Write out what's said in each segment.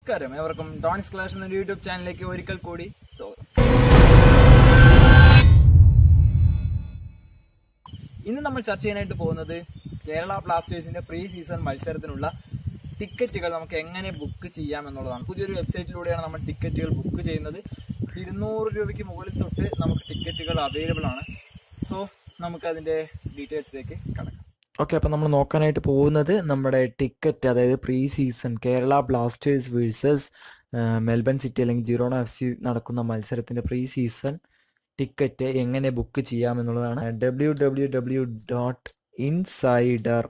നമസ്കാരം ഏവർക്കും ഡോണിസ് ക്ലാഷ് എന്ന യൂട്യൂബ് ചാനലിലേക്ക് ഒരിക്കൽ കൂടി സ്വാഗതം ഇന്ന് നമ്മൾ ചർച്ച ചെയ്യാനായിട്ട് പോകുന്നത് കേരള ബ്ലാസ്റ്റേഴ്സിന്റെ പ്രീ സീസൺ മത്സരത്തിനുള്ള ടിക്കറ്റുകൾ നമുക്ക് എങ്ങനെ ബുക്ക് ചെയ്യാം എന്നുള്ളതാണ് പുതിയൊരു വെബ്സൈറ്റിലൂടെയാണ് നമ്മൾ ടിക്കറ്റുകൾ ബുക്ക് ചെയ്യുന്നത് ഇരുന്നൂറ് രൂപയ്ക്ക് മുകളിൽ തൊട്ട് നമുക്ക് ടിക്കറ്റുകൾ അവൈലബിൾ ആണ് സോ നമുക്ക് അതിന്റെ ഡീറ്റെയിൽസിലേക്ക് കടക്കാം ഓക്കെ അപ്പം നമ്മൾ നോക്കാനായിട്ട് പോകുന്നത് നമ്മുടെ ടിക്കറ്റ് അതായത് pre season Kerala Blasters versus Melbourne City അല്ലെങ്കിൽ ജിറോണ എഫ് സി നടക്കുന്ന മത്സരത്തിൻ്റെ പ്രീ സീസൺ ടിക്കറ്റ് എങ്ങനെ ബുക്ക് ചെയ്യാമെന്നുള്ളതാണ് W W W dot insider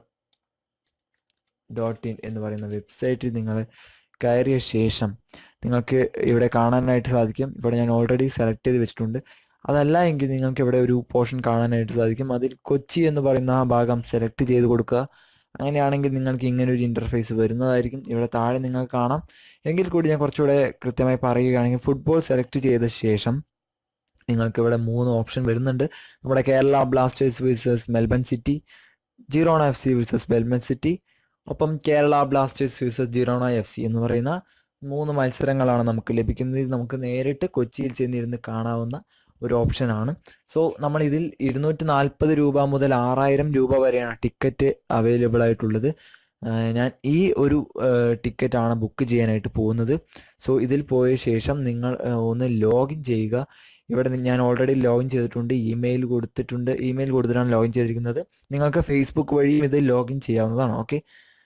dot in എന്ന് പറയുന്ന വെബ്സൈറ്റിൽ നിങ്ങൾ കയറിയ ശേഷം നിങ്ങൾക്ക് ഇവിടെ കാണാനായിട്ട് സാധിക്കും ഇവിടെ ഞാൻ ഓൾറെഡി സെലക്ട് ചെയ്ത് വെച്ചിട്ടുണ്ട് അതല്ല എങ്കിൽ നിങ്ങൾക്ക് ഇവിടെ ഒരു പോർഷൻ കാണാനായിട്ട് സാധിക്കും അതിൽ കൊച്ചി എന്ന് പറയുന്ന ആ ഭാഗം സെലക്ട് ചെയ്ത് കൊടുക്കുക അങ്ങനെയാണെങ്കിൽ നിങ്ങൾക്ക് ഇങ്ങനെ ഒരു ഇൻ്റർഫേസ് വരുന്നതായിരിക്കും ഇവിടെ താഴെ നിങ്ങൾക്ക് കാണാം എങ്കിൽ കൂടി ഞാൻ കുറച്ചുകൂടെ കൃത്യമായി പറയുകയാണെങ്കിൽ ഫുട്ബോൾ സെലക്ട് ചെയ്ത ശേഷം നിങ്ങൾക്ക് ഇവിടെ മൂന്ന് ഓപ്ഷൻ വരുന്നുണ്ട് നമ്മുടെ Kerala Blasters versus Melbourne City Girona F C versus Melbourne City ഒപ്പം Kerala Blasters versus Girona F C എന്ന് പറയുന്ന മൂന്ന് മത്സരങ്ങളാണ് നമുക്ക് ലഭിക്കുന്നത് ഇത് നമുക്ക് നേരിട്ട് കൊച്ചിയിൽ ചെന്നിരുന്ന് കാണാവുന്ന ഒരു ഓപ്ഷനാണ് സോ നമ്മൾ ഇതിൽ ഇരുന്നൂറ്റി നാൽപ്പത് രൂപ മുതൽ ആറായിരം രൂപ വരെയാണ് ടിക്കറ്റ് അവൈലബിൾ ആയിട്ടുള്ളത് ആഹ് ഞാൻ ഈ ഒരു ടിക്കറ്റാണ് ബുക്ക് ചെയ്യാനായിട്ട് പോകുന്നത് സോ ഇതിൽ പോയ ശേഷം നിങ്ങൾ ആഹ് ഒന്ന് ലോഗിൻ ചെയ്യുക ഇവിടെ നി- ഞാൻ ഓൾറെഡി ലോഗിൻ ചെയ്തിട്ടുണ്ട് ഇമെയിൽ കൊടുത്തിട്ടുണ്ട് ഇമെയിൽ കൊടുത്തിട്ടാണ് ലോഗിൻ ചെയ്തിരിക്കുന്നത് നിങ്ങൾക്ക് ഫേസ്ബുക്ക് വഴിയും ഇത് ലോഗിൻ ചെയ്യാവുന്നതാണ് ഓക്കെ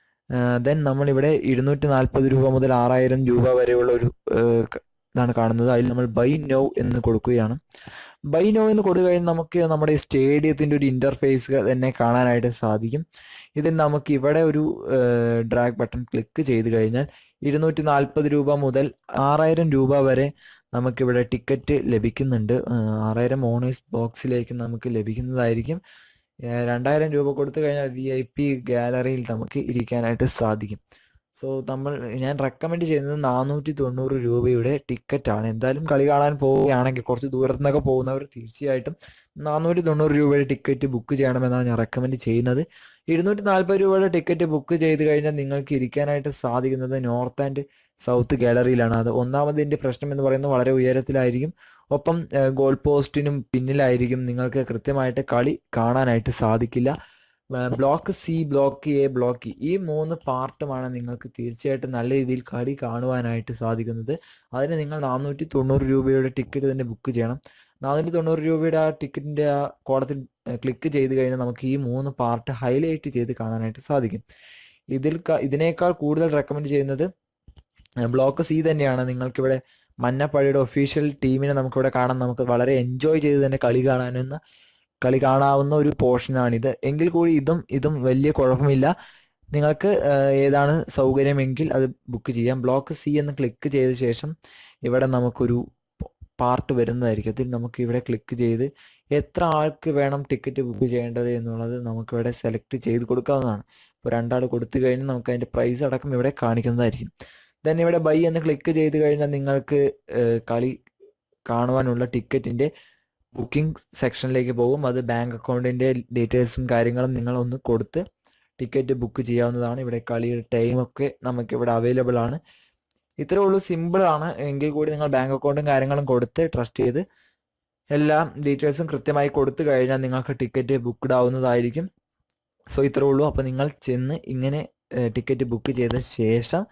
ദെൻ നമ്മളിവിടെ ഇരുന്നൂറ്റി നാൽപ്പത് രൂപ മുതൽ ആറായിരം രൂപ വരെയുള്ള ഒരു ആഹ് ക- ഇതാണ് കാണുന്നത് അതിൽ നമ്മൾ ബൈ നോ എന്ന് കൊടുക്കുകയാണ് ബൈ നോ എന്ന് കൊടുത്തു കഴിഞ്ഞാൽ നമുക്ക് നമ്മുടെ സ്റ്റേഡിയത്തിൻ്റെ ഒരു ഇൻ്റർഫേസ് തന്നെ കാണാനായിട്ട് സാധിക്കും ഇതിൽ നമുക്ക് ഇവിടെ ഒരു ഡ്രാഗ് ബട്ടൺ ക്ലിക്ക് ചെയ്ത് കഴിഞ്ഞാൽ ഇരുന്നൂറ്റി നാൽപ്പത് രൂപ മുതൽ ആറായിരം രൂപ വരെ നമുക്കിവിടെ ടിക്കറ്റ് ലഭിക്കുന്നുണ്ട് ആഹ് ആറായിരം ഓണേഴ്സ് ബോക്സിലേക്ക് നമുക്ക് ലഭിക്കുന്നതായിരിക്കും ഏഹ് രണ്ടായിരം രൂപ കൊടുത്തു കഴിഞ്ഞാൽ വി ഐ പി ഗാലറിയിൽ നമുക്ക് ഇരിക്കാനായിട്ട് സാധിക്കും സോ നമ്മൾ ഞാൻ റെക്കമെൻഡ് ചെയ്യുന്നത് നാനൂറ്റി തൊണ്ണൂറ് രൂപയുടെ ടിക്കറ്റാണ് എന്തായാലും കളി കാണാൻ പോവുകയാണെങ്കിൽ കുറച്ച് ദൂരത്തു നിന്നൊക്കെ പോകുന്നവർ തീർച്ചയായിട്ടും നാനൂറ്റി തൊണ്ണൂറ് രൂപയുടെ ടിക്കറ്റ് ബുക്ക് ചെയ്യണമെന്നാണ് ഞാൻ റെക്കമെൻഡ് ചെയ്യുന്നത് ഇരുന്നൂറ്റി നാൽപ്പത് രൂപയുടെ ടിക്കറ്റ് ബുക്ക് ചെയ്ത് കഴിഞ്ഞാൽ നിങ്ങൾക്ക് ഇരിക്കാനായിട്ട് സാധിക്കുന്നത് നോർത്ത് ആൻഡ് സൗത്ത് ഗാലറിയിലാണ് അത് ഒന്നാമതിൻ്റെ പ്രശ്നം എന്ന് പറയുന്നത് വളരെ ഉയരത്തിലായിരിക്കും ഒപ്പം ഗോൾ പോസ്റ്റിനും പിന്നിലായിരിക്കും നിങ്ങൾക്ക് കൃത്യമായിട്ട് കളി കാണാനായിട്ട് സാധിക്കില്ല block C block A block E ഈ മൂന്ന് പാർട്ടുമാണ് നിങ്ങൾക്ക് തീർച്ചയായിട്ടും നല്ല രീതിയിൽ കളി കാണുവാനായിട്ട് സാധിക്കുന്നത് അതിന് നിങ്ങൾ നാനൂറ്റി തൊണ്ണൂറ് രൂപയുടെ ടിക്കറ്റ് തന്നെ ബുക്ക് ചെയ്യണം നാനൂറ്റി തൊണ്ണൂറ് രൂപയുടെ ആ ടിക്കറ്റിൻ്റെ ആ കോളത്തിൽ ക്ലിക്ക് ചെയ്ത് കഴിഞ്ഞാൽ നമുക്ക് ഈ മൂന്ന് പാർട്ട് ഹൈലൈറ്റ് ചെയ്ത് കാണാനായിട്ട് സാധിക്കും ഇതിൽ ക- ഇതിനേക്കാൾ കൂടുതൽ റെക്കമെൻഡ് ചെയ്യുന്നത് ബ്ലോക്ക് സി തന്നെയാണ് നിങ്ങൾക്കിവിടെ മഞ്ഞപ്പള്ളിയുടെ ഒഫീഷ്യൽ ടീമിനെ നമുക്കിവിടെ കാണാൻ നമുക്ക് വളരെ എൻജോയ് ചെയ്ത് തന്നെ കളി കാണാനെന്ന കളി കാണാവുന്ന ഒരു പോർഷനാണിത് എങ്കിൽ കൂടി ഇതും ഇതും വലിയ കുഴപ്പമില്ല നിങ്ങൾക്ക് ആഹ്, ഏതാണ് സൗകര്യമെങ്കിൽ അത് ബുക്ക് ചെയ്യാം ബ്ലോക്ക് സി എന്ന് ക്ലിക്ക് ചെയ്ത ശേഷം ഇവിടെ നമുക്കൊരു പാർട്ട് വരുന്നതായിരിക്കും അതിൽ നമുക്ക് ഇവിടെ ക്ലിക്ക് ചെയ്ത് എത്ര ആൾക്ക് വേണം ടിക്കറ്റ് ബുക്ക് ചെയ്യേണ്ടത് എന്നുള്ളത് നമുക്കിവിടെ സെലക്ട് ചെയ്ത് കൊടുക്കാവുന്നതാണ് ഇപ്പോൾ രണ്ടാൾ കൊടുത്തു കഴിഞ്ഞാൽ നമുക്ക് അതിൻ്റെ പ്രൈസ് അടക്കം ഇവിടെ കാണിക്കുന്നതായിരിക്കും ദെൻ ഇവിടെ ബൈ എന്ന് ക്ലിക്ക് ചെയ്ത് കഴിഞ്ഞാൽ നിങ്ങൾക്ക് ഏഹ്, കളി കാണുവാനുള്ള ടിക്കറ്റിൻ്റെ ബുക്കിംഗ് സെക്ഷനിലേക്ക് പോകും അത് ബാങ്ക് അക്കൗണ്ടിൻ്റെ ഡീറ്റെയിൽസും കാര്യങ്ങളും നിങ്ങൾ ഒന്ന് കൊടുത്ത് ടിക്കറ്റ് ബുക്ക് ചെയ്യാവുന്നതാണ് ഇവിടെ കളിയുടെ ടൈമൊക്കെ നമുക്ക് ഇവിടെ അവൈലബിൾ ആണ് ഇത്രേ ഉള്ളൂ സിമ്പിൾ ആണ് എങ്കിൽ കൂടി നിങ്ങൾ ബാങ്ക് അക്കൗണ്ടും കാര്യങ്ങളും കൊടുത്ത് ട്രസ്റ്റ് ചെയ്ത് എല്ലാ ഡീറ്റെയിൽസും കൃത്യമായി കൊടുത്തു കഴിഞ്ഞാൽ നിങ്ങൾക്ക് ടിക്കറ്റ് ബുക്ക്ഡ് ആവുന്നതായിരിക്കും സോ ഇത്രേ ഉള്ളൂ അപ്പോൾ നിങ്ങൾ ചെന്ന് ഇങ്ങനെ ടിക്കറ്റ് ബുക്ക് ചെയ്ത ശേഷം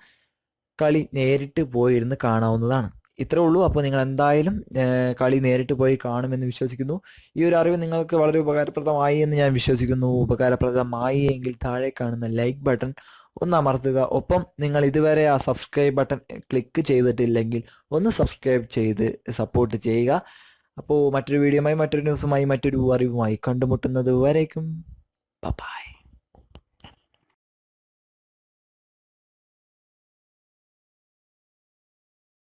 കളി നേരിട്ട് പോയിരുന്ന് കാണാവുന്നതാണ് ഇത്രേ ഉള്ളൂ അപ്പോൾ നിങ്ങൾ എന്തായാലും ഏഹ്, കളി നേരിട്ട് പോയി കാണുമെന്ന് വിശ്വസിക്കുന്നു ഈ ഒരു അറിവ് നിങ്ങൾക്ക് വളരെ ഉപകാരപ്രദമായി എന്ന് ഞാൻ വിശ്വസിക്കുന്നു ഉപകാരപ്രദമായി എങ്കിൽ താഴെ കാണുന്ന ലൈക്ക് ബട്ടൺ ഒന്ന് അമർത്തുക ഒപ്പം നിങ്ങൾ ഇതുവരെ ആ സബ്സ്ക്രൈബ് ബട്ടൺ ക്ലിക്ക് ചെയ്തിട്ടില്ലെങ്കിൽ ഒന്ന് സബ്സ്ക്രൈബ് ചെയ്ത് സപ്പോർട്ട് ചെയ്യുക അപ്പോൾ മറ്റൊരു വീഡിയോയുമായി മറ്റൊരു ന്യൂസുമായി മറ്റൊരു അറിവുമായി കണ്ടുമുട്ടുന്നത് വരേക്കും ബൈ